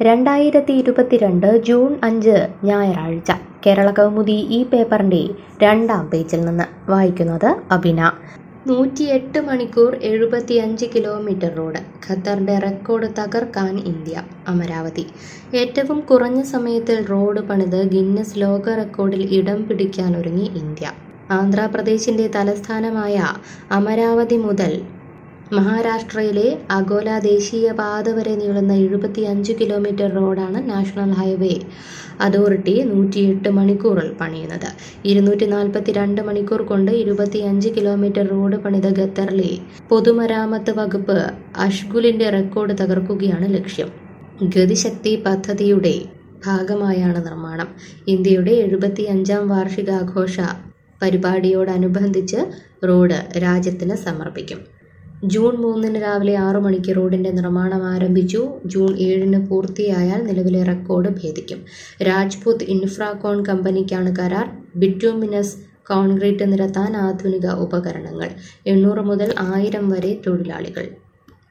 രണ്ടായിരത്തി ഇരുപത്തിരണ്ട് ജൂൺ അഞ്ച് ഞായറാഴ്ച കേരള കൗമുദി ഈ പേപ്പറിൻ്റെ രണ്ടാം പേജിൽ നിന്ന് വായിക്കുന്നത് അബിന നൂറ്റിയെട്ട് മണിക്കൂർ എഴുപത്തിയഞ്ച് കിലോമീറ്റർ റോഡ് ഖത്തറിന്റെ റെക്കോർഡ് തകർക്കാൻ ഇന്ത്യ അമരാവതി ഏറ്റവും കുറഞ്ഞ സമയത്തിൽ റോഡ് പണിത് ഗിന്നസ് ലോക റെക്കോർഡിൽ ഇടം പിടിക്കാനൊരുങ്ങി ഇന്ത്യ ആന്ധ്രാപ്രദേശിന്റെ തലസ്ഥാനമായ അമരാവതി മുതൽ മഹാരാഷ്ട്രയിലെ അഗോല ദേശീയപാത വരെ നീളുന്ന എഴുപത്തിയഞ്ച് കിലോമീറ്റർ റോഡാണ് നാഷണൽ ഹൈവേ അതോറിറ്റി നൂറ്റിയെട്ട് മണിക്കൂറിൽ പണിയുന്നത് ഇരുന്നൂറ്റി നാൽപ്പത്തി രണ്ട് മണിക്കൂർ കൊണ്ട് ഇരുപത്തിയഞ്ച് കിലോമീറ്റർ റോഡ് പണിത ഖത്തറിലെ പൊതുമരാമത്ത് വകുപ്പ് അഷ്ഗുലിന്റെ റെക്കോർഡ് തകർക്കുകയാണ് ലക്ഷ്യം ഗതിശക്തി പദ്ധതിയുടെ ഭാഗമായാണ് നിർമ്മാണം ഇന്ത്യയുടെ എഴുപത്തിയഞ്ചാം വാർഷികാഘോഷ പരിപാടിയോടനുബന്ധിച്ച് റോഡ് രാജ്യത്തിന് സമർപ്പിക്കും ജൂൺ മൂന്നിന് രാവിലെ ആറു മണിക്ക് റോഡിന്റെ നിർമ്മാണം ആരംഭിച്ചു ജൂൺ ഏഴിന് പൂർത്തിയായാൽ നിലവിലെ റെക്കോർഡ് ഭേദിക്കും രാജ്പുത് ഇൻഫ്രാകോൺ കമ്പനിക്കാണ് കരാർ ബിറ്റ്യൂമിനസ് കോൺക്രീറ്റ് നിരത്താൻ ആധുനിക ഉപകരണങ്ങൾ എണ്ണൂറ് മുതൽ ആയിരം വരെ തൊഴിലാളികൾ